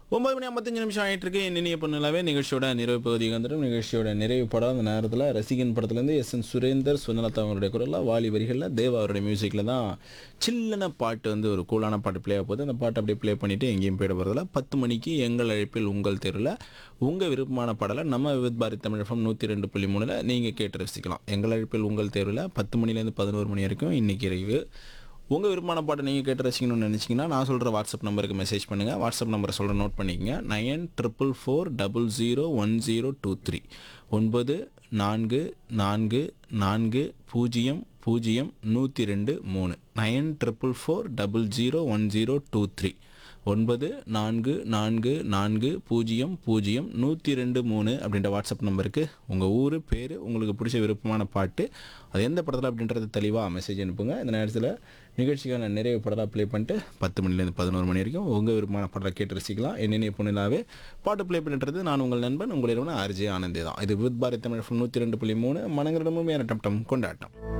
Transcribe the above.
ஒன்பது மணி ஐம்பத்தஞ்சு நிமிஷம் ஆயிட்டு இருக்கு நினைய பண்ணலாவே நிகழ்ச்சியோட நிறைவு பகுதிக்கு வந்துடும் நிகழ்ச்சியோட நிறைவு படம் அந்த நேரத்தில் ரசிகன் படத்துலேருந்து எஸ் என் சுரேந்தர் சுந்தரலதா அவருடைய குரலில் வாலி வரிகளில் தேவா அவருடைய மியூசிக்கில் தான் சில்லன பாட்டு வந்து ஒரு கூலான பாட்டு ப்ளே ஆக போகுது அந்த பாட்டை அப்படியே ப்ளே பண்ணிவிட்டு எங்கேயும் போயிட போகிறதில்ல பத்து மணிக்கு எங்கள் அழைப்பில் உங்கள் தெருவில் உங்கள் விருப்பமான பாடலை நம்ம வித் பாரத் தமிழ் எஃப்எம் நூற்றி ரெண்டு புள்ளி மூணில் நீங்கள் கேட்டு ரசிக்கலாம் எங்கள் அழைப்பில் உங்கள் தேர்வில் பத்து மணிலேருந்து பதினோரு மணி வரைக்கும் இன்றைக்கி இரவு உங்கள் விருப்பமான பாட்டை நீங்கள் கேட்டு ரசிக்கணும்னு நினச்சிங்கன்னா நான் சொல்கிற வாட்ஸ்அப் நம்பருக்கு மெசேஜ் பண்ணுங்கள் வாட்ஸ்அப் நம்பரை சொல்கிற நோட் பண்ணிக்கங்க nine triple four double zero one zero two three ஒன்பது நான்கு நான்கு நான்கு பூஜ்ஜியம் பூஜ்ஜியம் நூற்றி ரெண்டு மூணு nine triple four double zero one zero two three ஒன்பது நான்கு நான்கு நான்கு பூஜ்ஜியம் பூஜ்ஜியம் நூற்றி ரெண்டு மூணு அப்படின்ற வாட்ஸ்அப் நம்பருக்கு உங்கள் ஊர் பேர் உங்களுக்கு பிடிச்ச விருப்பமான பாட்டு அது எந்த படத்தில் அப்படின்றது தெளிவாக மெசேஜ் அனுப்புங்க இந்த நேரத்தில் நிகழ்ச்சிக்கான நிறைவு படலாம் ப்ளே பண்ணிட்டு பத்து மணிலேருந்து பதினோரு மணி வரைக்கும் உங்கள் விருப்பமான படத்தை கேட்டு ரசிக்கலாம் என்னென்ன பொண்ணுலாவே பாட்டு ப்ளே பண்ணிட்டுறது நான் உங்கள் நண்பன் உங்களிடம் ஆர்ஜே ஆனந்தே தான் இது வித் பாரத் தமிழ் நூற்றி ரெண்டு புள்ளி மூணு மனங்களிடமும் ஏற டம் டம் கொண்டாட்டம்